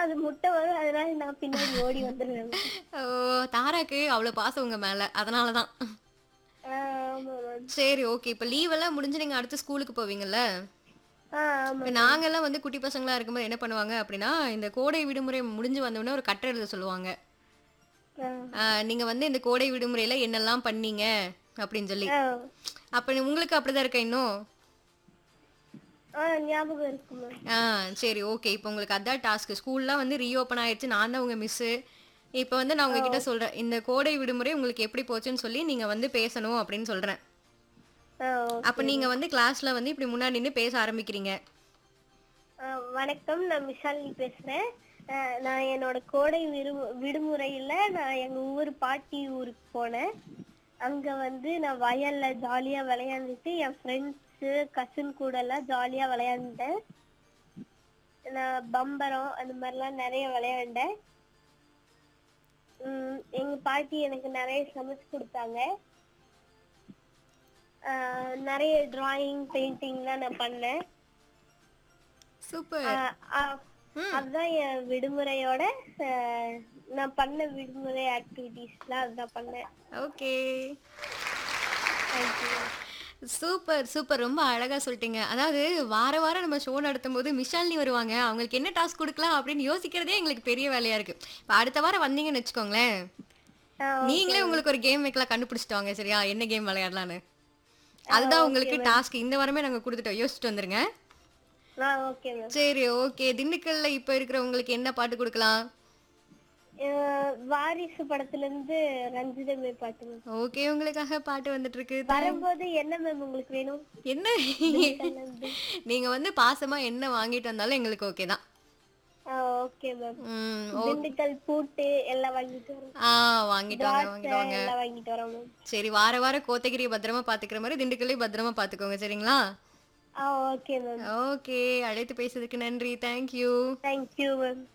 அது முட்டை வரும் அதனால நான் பின்னாடி ஓடி வந்துருவேன் ஓ தாராக்கு அவ்வளோ பாசம் உங்க மேல அதனால தான் ஆ, ஆமா மேம் சரி ஓகே இப்போ லீவ் எல்லாம் முடிஞ்சு நீங்க அடுத்து ஸ்கூலுக்கு போவீங்கல்ல ஆ ஆமா இப்போ நாங்கெல்லாம் வந்து குட்டி பசங்களா இருக்கும்போது என்ன பண்ணுவாங்க அப்படின்னா இந்த கோடை விடுமுறை முடிஞ்சு வந்தோடனே ஒரு கட்டை எழுத சொல்லுவாங்க ஆ. ஆஹ் நீங்க வந்து இந்த கோடை விடுமுறையில என்னெல்லாம் பண்ணீங்க அப்படின்னு சொல்லி ஆ. அப்ப நீ- உங்களுக்கு அப்படிதான் இருக்க இன்னும் ஆ ஞாபகம் இருக்கு மேம் ஆ சரி ஓகே இப்போ உங்களுக்கு அதான் டாஸ்க் ஸ்கூல்லாம் வந்து ரீஓப்பன் ஆயிடுச்சு நான் தான் உங்க மிஸ்ஸு இப்போ வந்து நான் உங்ககிட்ட சொல்றேன் இந்த கோடை விடுமுறை உங்களுக்கு எப்படி போச்சுன்னு சொல்லி நீங்க வந்து பேசணும் அப்படின்னு சொல்றேன் ஆ, ஓ- அப்ப நீங்க வந்து கிளாஸ்ல வந்து இப்படி முன்னாடி நின்று பேச ஆரம்பிக்கிறீங்க ஆ, வணக்கம் நான் விஷாலினி பேசுறேன் ஆ, நான் என்னோட கோடை விடு விடுமுறையில நான் எங்க ஊர் பாட்டி ஊருக்கு போனேன் அங்க வந்து நான் வயல்ல ஜாலியா விளையாண்டுட்டு என் ஃப்ரெண்ட்ஸ் கசின் கூட எல்லாம் ஜாலியா விளையாண்டேன் நான் பம்பரம் அந்த மாதிரிலாம் நிறைய விளையாண்டேன் உம் எங்க பாட்டி எனக்கு நிறைய சமைச்சு கொடுத்தாங்க ஆஹ் நிறைய டிராயிங் பெயிண்டிங்லாம் நான் பண்ணேன் சூப்பர் ஆஹ் ஆஹ் அதுதான் என் விடுமுறையோட ஆஹ் நான் பண்ண விடுமுறை ஆக்டிவிட்டீஸ்லாம் அதுதான் பண்ணேன் okay Thank you. Super super ரொம்ப அழகா சொல்லிட்டீங்க அதாவது வார வாரம் நம்ம ஷோ நடத்தும் போது மிஷாலினி வருவாங்க அவங்களுக்கு என்ன டாஸ்க் கொடுக்கலாம் அப்படின்னு யோசிக்கிறதே எங்களுக்கு பெரிய வேலையா இருக்கு இப்போ அடுத்த வாரம் வந்தீங்கன்னு வச்சுக்கோங்களேன் ஆஹ் நீங்களே உங்களுக்கு ஒரு கேம் வைக்கலாம் கண்டுபிடிச்சிட்டு வாங்க சரியா என்ன கேம் விளையாடலான்னு அதுதான் உங்களுக்கு டாஸ்க் இந்த வாரமே நாங்க கொடுத்துட்டோம் யோசிச்சுட்டு வந்துருங்க ஆ ஓகே மேம் சரி ஓகே திண்டுக்கல்ல இப்ப இருக்கிறவங்களுக்கு என்ன பாட்டு கொடுக்கலாம் வாரிசு படத்துல இருந்து ரஞ்சிதமே பாட்டு மேம் ஓகே உங்களுக்காக பாட்டு வந்துட்டு இருக்கு வரும்போது என்ன மேம் உங்களுக்கு வேணும் என்ன நீங்க வந்து பாசமா என்ன வாங்கிட்டு வந்தாலும் எங்களுக்கு ஓகே தான் ஓகே மேம் ம், திண்டுக்கல் பூட்டு எல்லாம் வாங்கிட்டு வரோம் ஆ வாங்கிட்டு வாங்க வாங்கிட்டு வாங்க எல்லாம் வாங்கிட்டு வரோம் மேம் சரி வார வாரம் கோத்தகிரி பத்திரமா பாத்துக்கிற மாதிரி திண்டுக்கல்லையும் பத்திரமா பாத்துக்கோங்க சரிங்களா ஆ ஓகே மேம் ஓகே அழைத்து பேசுறதுக்கு நன்றி தேங்க்யூ தேங்க்யூ மேம்